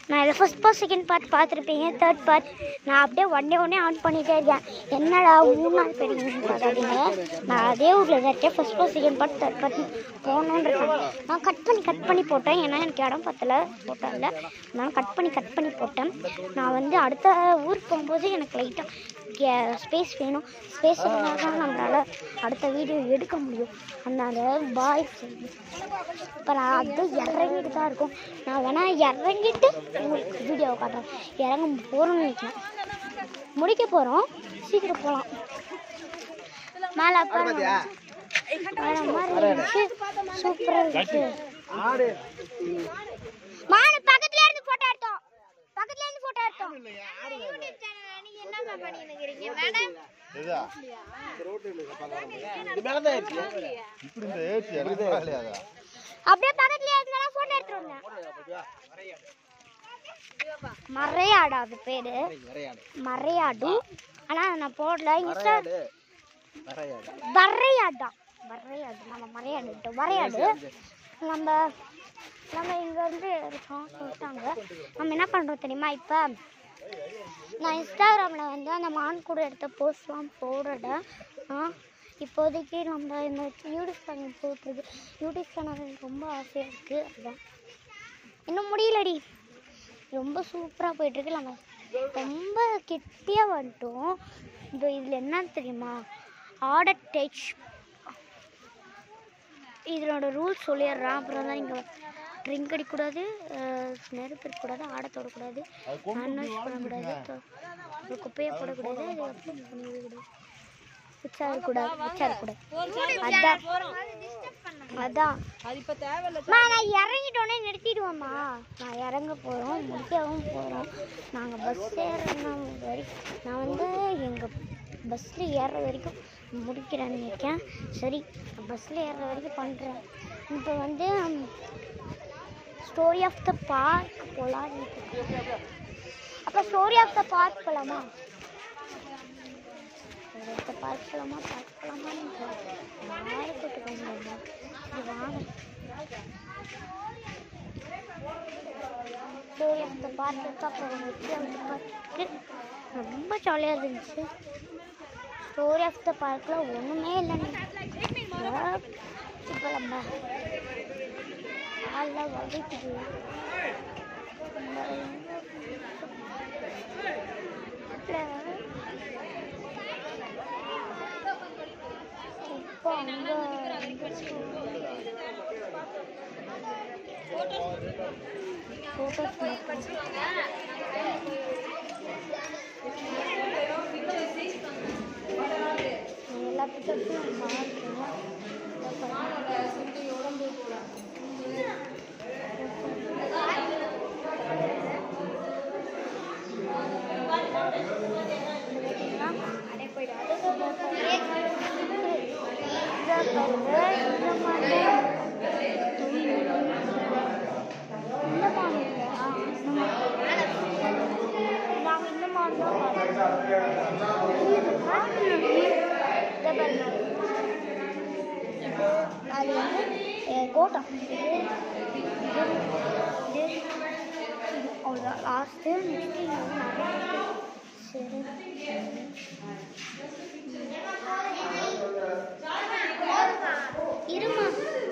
நான் இதை first part second part பார்த்துருப்பீங்க தேர்ட் பார்ட் நான் அப்படியே ஒன்னே ஒன்னே ஆன் பண்ணிகிட்டே இருக்கேன் என்னடா மூணு நாள் பெரியங்கன்னு பார்க்காதீங்க நான் அதே ஊரில் தான் இருக்கேன் first part second part third part போகணுன்னு இருக்கேன் நான் கட் பண்ணி கட் பண்ணி போட்டேன் ஏன்னா எனக்கு இடம் பத்தல போட்டோம் இல்லை நான் கட் பண்ணி கட் பண்ணி போட்டேன் நான் வந்து அடுத்த ஊருக்கு போகும்போது எனக்கு லைட்டாக ஸ்பேஸ் வேணும் ஸ்பேஸ் இருந்தால் தான் நம்மளால் அடுத்த வீடியோ எடுக்க முடியும் அதனால பாய் இப்போ நான் அது இறங்கிட்டு தான் இருக்கும் நான் வேணா இறங்கிட்டு உங்களுக்கு வீடியோ காட்டுறேன் இறங்க போகிறோம்னு நினைக்கிறேன் முடிக்க போகிறோம் சீக்கிரம் போகலாம் மேலே அப்பா வேற மாதிரி இருந்துச்சு சூப்பராக இருந்துச்சு ஆடு மானு பக்கத்துல இருந்து போட்டோ எடுத்தோம் பக்கத்துல இருந்து போட்டோ எடுத்தோம் இதா இது மேல தான் இருக்கு இப்படி இந்த ஏற்றி எனக்கு வேலையாதா அப்படியே பக்கத்துல இருந்தா போட்டோ எடுத்துருங்க மறையாடு அது பேரு வரையாடு மறையாடு ஆனா நான் போடல இன்ஸ்டா வரையாடு வரையாடா வரையாடு நம்ம மறையாடு வரையாடு நம்ம நம்ம இங்க இருந்து இருக்கோம் சொல்லிட்டாங்க நம்ம என்ன பண்றோம் தெரியுமா இப்போ நான் இன்ஸ்டாகிராமில் வந்து அந்த மான் கூட எடுத்த போஸ்ட்லாம் போடுறேன் ஆ இப்போதைக்கு நம்ம இந்த யூடியூப் சேனல் போட்டுருக்கு யூடியூப் சேனல் ரொம்ப ஆசையாக இருக்குது அதுதான் இன்னும் முடியலடி ரொம்ப சூப்பராக போயிட்டுருக்கு நம்ம ரொம்ப கெட்டியாக வந்துட்டோம் இந்த இதில் என்னன்னு தெரியுமா ஆர்டர் டச் இதனோட ரூல்ஸ் சொல்லிடுறேன் அப்புறம் தான் நீங்கள் ட்ரிங்க் அடிக்கக்கூடாது அஹ், நெருப்பு இருக்கக்கூடாது ஆடை தொடக்கூடாது நான்வெஜ் பண்ணக்கூடாது தொ- அப்புறம் குப்பையை போடக்கூடாது அது அப்புறம் பண்ணிடக்கூடாது உச்சா இருக்கக்கூடாது உச்சா இருக்கக்கூடாது அதான் அதான் அம்மா, நான் இறங்கிட்டோன்னே நிறுத்திடுவோம்மா நான் இறங்க போகிறோம் முடிக்கவும் போகிறோம் நாங்கள் பஸ் ஏறணும் வரைக்கும் நான் வந்து எங்கள் பஸ்ஸில் ஏறுற வரைக்கும் முடிக்கிறேன்னு நினைக்கிறேன் சரி பஸ்ஸில் ஏறுற வரைக்கும் பண்ணுறேன் இப்போ வந்து ஸ்டோரி ஆஃப் த பார்க் போகலான்னு அப்போ ஸ்டோரி ஆஃப் த பார்க் போகலாமா ஸ்டோரி ஆஃப் த பார்க் போகலாமா பார்க் போகலாமான்னு யாரை கூட்டு போகலாமா இது வாங்க ஸ்டோரி ஆஃப் த பார்க் இருக்கா அப்புறம் வெற்றி ஆஃப் த பார்க் ரொம்ப ஜாலியாக இருந்துச்சு ஸ்டோரி ஆஃப் த பார்க்கில் ஒன்றுமே இல்லைன்னு இப்போ நம்ம காலில் வலிக்குது நம்ம இப்போ அங்கே ஃபோட்டோஸ் எல்லா பிக்சர்ஸும் நான் நாங்கள் இந்த மாதிரி தான் அது வந்து அஹ், கோட்டம் இது இது இது அவ்வளோதான் லாஸ்ட்டு நெக்ஸ்ட்டு இங்கே வந்து நிறைய இருக்கு. சரி இருமா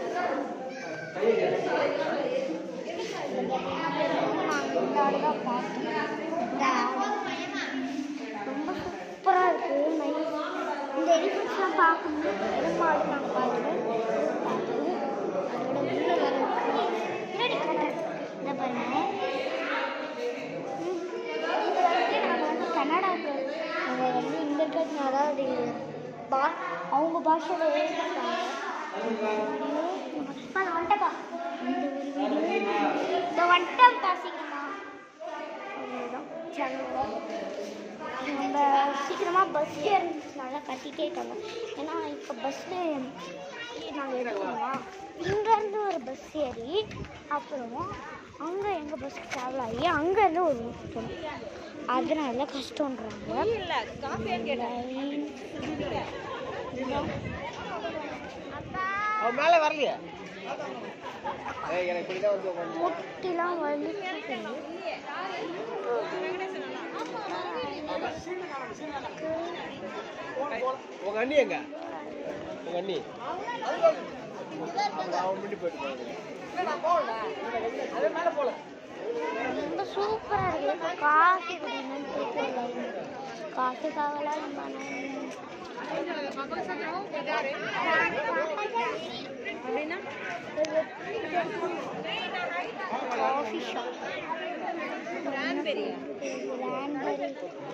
நாங்கள் இந்த ஆடு தான் பார்த்தோம் இந்த ஆடு. ரொம்ப சூப்பராக இருக்குது நைஸ் இந்த எலிஃபென்ட்ஸ்லாம் பார்க்கணும் எருமாடு நாங்கள் பார்த்தோம் பார்த்தோம் அதோட உள்ள வேற இருக்கு பின்னாடி காட்டுறேன் இந்த பாருங்க ம். இது வந்து நாங்கள் வந்து கன்னடாவுக்கு நாங்கள் வந்து இங்கே இருக்கிறதுனால அது பா அவங்க பாஷையில் எழுதிருக்காங்க அப்பா நான் வந்துட்டப்பா இந்த ஒரு வீடியோ இந்த வந்துட்டேன் பாசிங்கம்மா அவ்வளோதான் சேனல் நம்ம சீக்கிரமாக பஸ் ஏறினால கட்டிகிட்டே இருக்காங்க ஏன்னா இப்போ பஸ்ஸில் நாங்கள் எடுக்கணுமா இங்கேருந்து ஒரு பஸ் ஏறி அப்புறம் அங்கே எங்கள் பஸ் ட்ராவல் ஆகி அங்கேருந்து ஒரு ஊருக்கு போகணும் அதனால கஷ்டன்றாங்க அவன் மேல வரலையே ஏய் எனக்கு இப்படிதான் வந்து உட்காந்து முட்டிலாம் வலிக்குது உங்க அண்ணி எங்க உங்க அண்ணி அவங்க அவன் முன்னாடி போயிட்டு போறாங்க அதே மேல போல ரொம்ப சூப்பரா இருக்கு காஃபி குடிக்கணும்னு கேட்கல காஃபிக்காகலாம் காஃபி ஷாப் கிரான்பெரி கிரான்பெரி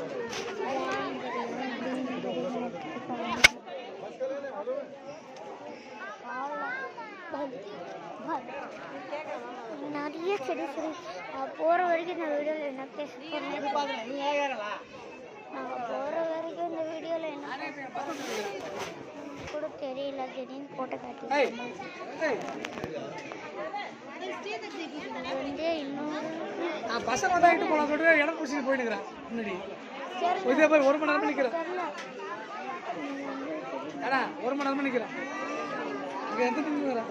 நிறைய செடி செடி நான் போகிற வரைக்கும் இந்த வீடியோவில் என்ன பேச போகிறேன் நீ ஏறலா நாங்கள் போகிற வரைக்கும் இந்த வீடியோவில் என்ன பேச போறோம் கூட தெரியல திடீர்னு போட்டு காட்டி ஏய் ஏய் இது வந்து இன்னொரு நான் பசங்க வந்தா இட்டு போலாம் சொல்லிட்டு இடம் பிடிச்சிட்டு போயிட்டு இருக்கிறேன் முன்னாடி இதே போய் ஒரு மணி நேரமா நிக்கிறேன் தெரியல இது வந்து தெரியல. ஏடா ஒரு மணி நேரமா நிக்கிறேன் இங்க எந்த நிக்கிறேன்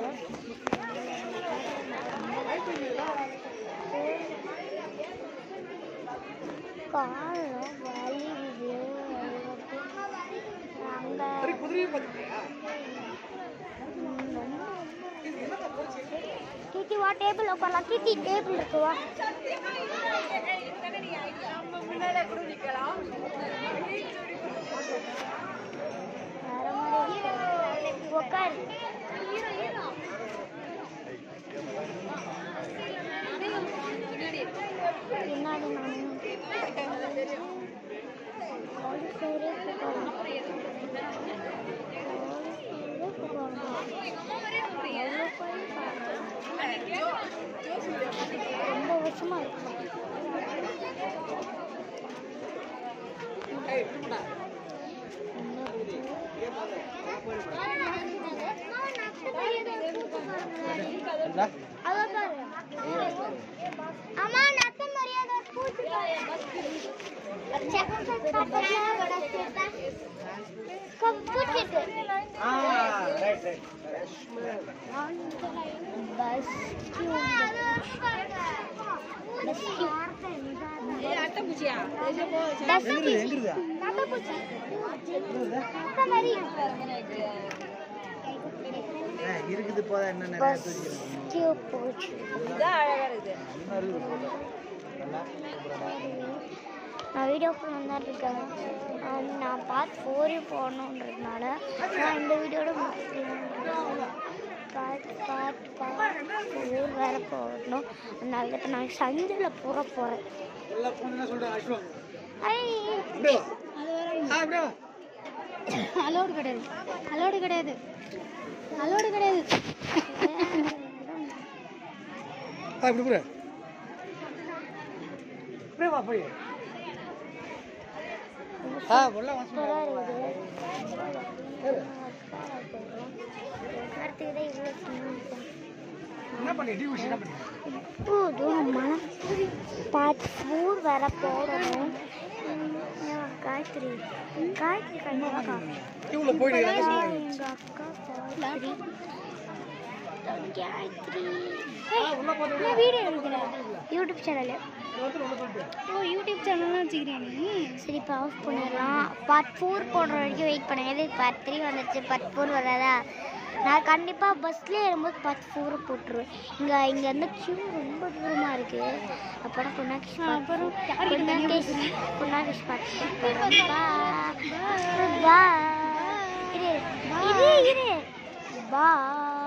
காலம் வலிக்குது அங்கே சரி குதிரையும் பார்த்துக்கியா கீட்டி வா டேபிள் உட்காரலாம் கீட்டி டேபிள் இருக்கு வா வேற மாதிரி இருக்கு. உட்காரு பின்னாடி நானும் ஒரு சைடே ரொம்ப வருஷமா இருக்கு அதான் பாரு. அம்மா நத்த மரியாதை ஒரு பூச்சி பூச்சிட்டு ஆ ரைட் ரைட் பஸ் இருக்குது போதா என்ன நிறைய தூக்கிக்கிறேன் பூச்சி இன்னும் இருக்குது போதா நல்லா நான் வீடியோக்குள்ள தான் இருக்கேன் ஆம், நான் பார்த்து ஃபோரே போடணுன்றதுனால நான் இந்த வீடியோட முடிச்சுக்கலாம் பார்ட் பார்ட் பார்ட் ஃபோர் வேறு போடணும் அதனால இப்போ நான் சந்தில் போட போகிறேன் எல்லாம் போனா சொல்றேன் அஸ்வா ஐ அப்படியே ஆ அப்படியே அலோடு கிடையாது அலோடு கிடையாது அலோடு கிடையாது ஆ இப்படி போடு அப்படியே வா போய் ஆ உள்ள வா சூப்பராக இருக்குது உட்காரத்துக்கு தான் இவ்வளோ சின்ன என்ன பண்ணி டி விஷயம் என்ன பண்ணி போதும் மனம் பார்ட் ஃபோர் வர போடணும் உம், ஏன் காயத்ரி காயத்ரி கண்டிப்பா இவ்வளோ போயிட்டு எங்க அக்கா காயத்ரி காயத்ரி நான் வீடியோ எடுக்கிறேன் யூடியூப் சேனலு ஓ யூடியூப் சேனல்லாம் வச்சுக்கிறேன் நீ சரி இப்போ ஆஃப் பண்ணிடலாம் பார்ட் ஃபோர் போடுற வரைக்கும் வெயிட் பண்ணுங்க எதுக்கு பார்ட் த்ரீ வந்துச்சு பார்ட் ஃபோர் வராதா நான் கண்டிப்பாக பஸ்லேயே ஏறும்போது பார்ட் ஃபோரை போட்டுருவேன் இங்கே இங்கே வந்து கியூ ரொம்ப தூரமாக இருக்குது அப்புறம் குணாகிஷ் அப்புறம் குணாகிஷ் குணாகிஷ் பார்த்து பா இரு இரு இரு பா